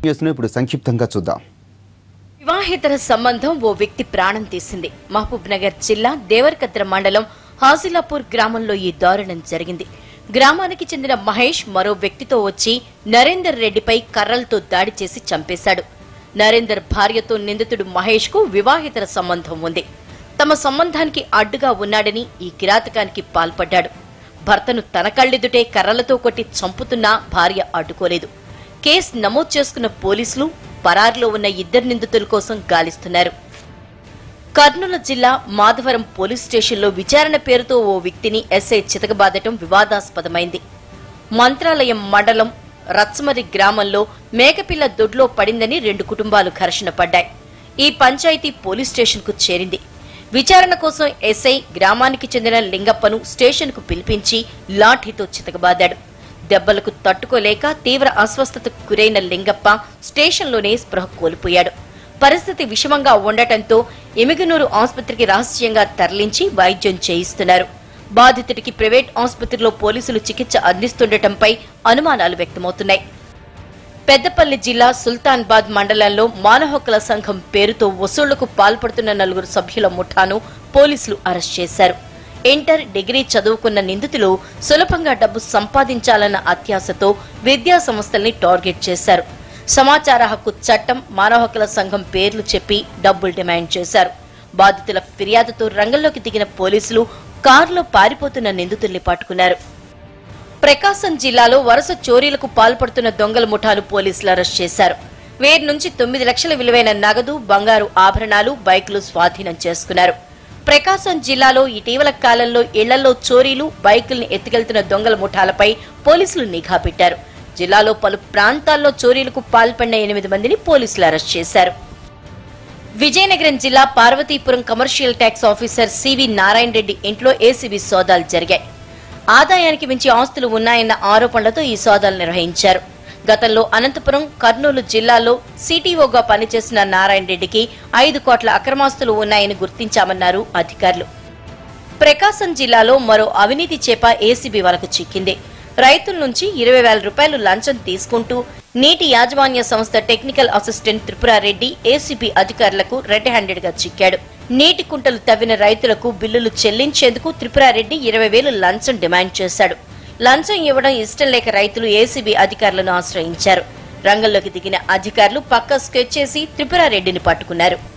news ను ఇప్పుడు సంక్షిప్తంగా చూద్దాం వివాహేతర సంబంధం ఓ వ్యక్తి ప్రాణం తీసింది మహబూబ్ నగర్ జిల్లా దేవరకద్ర మండలం హాజిలాపూర్ గ్రామంలో ఈ దారుణం జరిగింది గ్రామానికి చెందిన మహేష్ మరో వ్యక్తితో వచ్చి నరేందర్ రెడ్డిపై కర్రలతో దాడి చేసి చంపేశాడు నరేందర్ భార్యతో నిందితుడు మహేష్ కు వివాహేతర సంబంధం ఉంది తమ సంబంధానికి అడ్డుగా ఉన్నాడని ఈ కిరాతకానికి పాల్పడ్డాడు భర్తను తన కళ్ళెదుటే కర్రలతో కొట్టి చంపుతున్నా భార్య అడ్డుకోలేదు కేసు నమోదు చేసుకున్న పోలీసులు పరారులో ఉన్న ఇద్దరు నిందితుల కోసం గాలిస్తున్నారు కర్నూలు జిల్లా మాధవరం పోలీస్ స్టేషన్లో విచారణ పేరుతో ఓ వ్యక్తిని ఎస్ఐ చితకబాదటం వివాదాస్పదమైంది మంత్రాలయం మండలం రత్సమరి గ్రామంలో మేకపిల్ల దొడ్లో పడిందని రెండు కుటుంబాలు ఘర్షణ పడ్డాయి ఈ పంచాయతీ పోలీస్ స్టేషన్కు చేరింది విచారణ కోసం ఎస్ఐ గ్రామానికి చెందిన లింగప్పను స్టేషన్కు పిలిపించి లాఠీతో చితకబాదాడు దెబ్బలకు తట్టుకోలేక తీవ్ర అస్వస్థతకు గురైన లింగప్ప స్టేషన్లోనే స్పృహ కోల్పోయాడు పరిస్థితి విషమంగా ఉండటంతో ఎమిగనూరు ఆసుపత్రికి రహస్యంగా తరలించి వైద్యం చేయిస్తున్నారు బాధితుడికి ప్రైవేట్ ఆసుపత్రిలో పోలీసులు చికిత్స అందిస్తుండటంపై అనుమానాలు వ్యక్తమవుతున్నాయి పెద్దపల్లి జిల్లా సుల్తాన్బాద్ మండలంలో మానవ హక్కుల సంఘం పేరుతో వసూళ్లకు పాల్పడుతున్న నలుగురు సభ్యుల ముఠాను పోలీసులు అరెస్ట్ చేశారు ఇంటర్ డిగ్రీ చదువుకున్న నిందితులు సులభంగా డబ్బు సంపాదించాలన్న అత్యాశతో విద్యా సంస్థల్ని టార్గెట్ చేశారు సమాచార హక్కు చట్టం మానవ హక్కుల సంఘం పేర్లు చెప్పి డబ్బులు డిమాండ్ చేశారు బాధితుల ఫిర్యాదుతో రంగంలోకి దిగిన పోలీసులు కారులో పారిపోతున్న నిందితుల్ని పట్టుకున్నారు ప్రకాశం జిల్లాలో వరుస చోరీలకు పాల్పడుతున్న దొంగల ముఠాను పోలీసులు అరెస్ట్ చేశారు వీరి నుంచి తొమ్మిది లక్షల విలువైన నగదు బంగారు ఆభరణాలు బైకులు స్వాధీనం చేసుకున్నారు ప్రకాశం జిల్లాలో ఇటీవల కాలంలో ఇళ్లలో చోరీలు బైకుల్ని ఎత్తుకెళ్తున్న దొంగల ముఠాలపై పోలీసులు నిఘా పెట్టారు జిల్లాలో పలు ప్రాంతాల్లో చోరీలకు పాల్పడిన ఎనిమిది మందిని పోలీసులు అరెస్ట్ చేశారు విజయనగరం జిల్లా Parvathipuram commercial tax officer CV Narayana Reddy ఇంట్లో ఏసీబీ సోదాలు జరిగాయి ఆదాయానికి మించి ఆస్తులు ఉన్నాయన్న ఆరోపణలతో ఈ సోదాలు నిర్వహించారు గతంలో అనంతపురం కర్నూలు జిల్లాలో సిటీఓగా పనిచేసిన నారాయణ రెడ్డికి ఐదు కోట్ల అక్రమాస్తులు ఉన్నాయని గుర్తించామన్నారు అధికారులు ప్రకాశం జిల్లాలో మరో అవినీతి చేప ఏసీబీ వలకు చిక్కింది రైతుల నుంచి ఇరవై వేల రూపాయలు లంచం తీసుకుంటూ నీటి యాజమాన్య సంస్థ టెక్నికల్ అసిస్టెంట్ త్రిపురారెడ్డి ఏసీబీ అధికారులకు రెడ్ హ్యాండెడ్ గా చిక్కాడు నీటి కుంటలు తవ్విన రైతులకు బిల్లులు చెల్లించేందుకు త్రిపురారెడ్డి ఇరవై వేలు లంచం డిమాండ్ చేశాడు లంచం ఇవ్వడం ఇష్టం లేక రైతులు ఏసీబీ అధికారులను ఆశ్రయించారు రంగంలోకి దిగిన అధికారులు పక్క స్కెచ్ చేసి త్రిపురారెడ్డిని పట్టుకున్నారు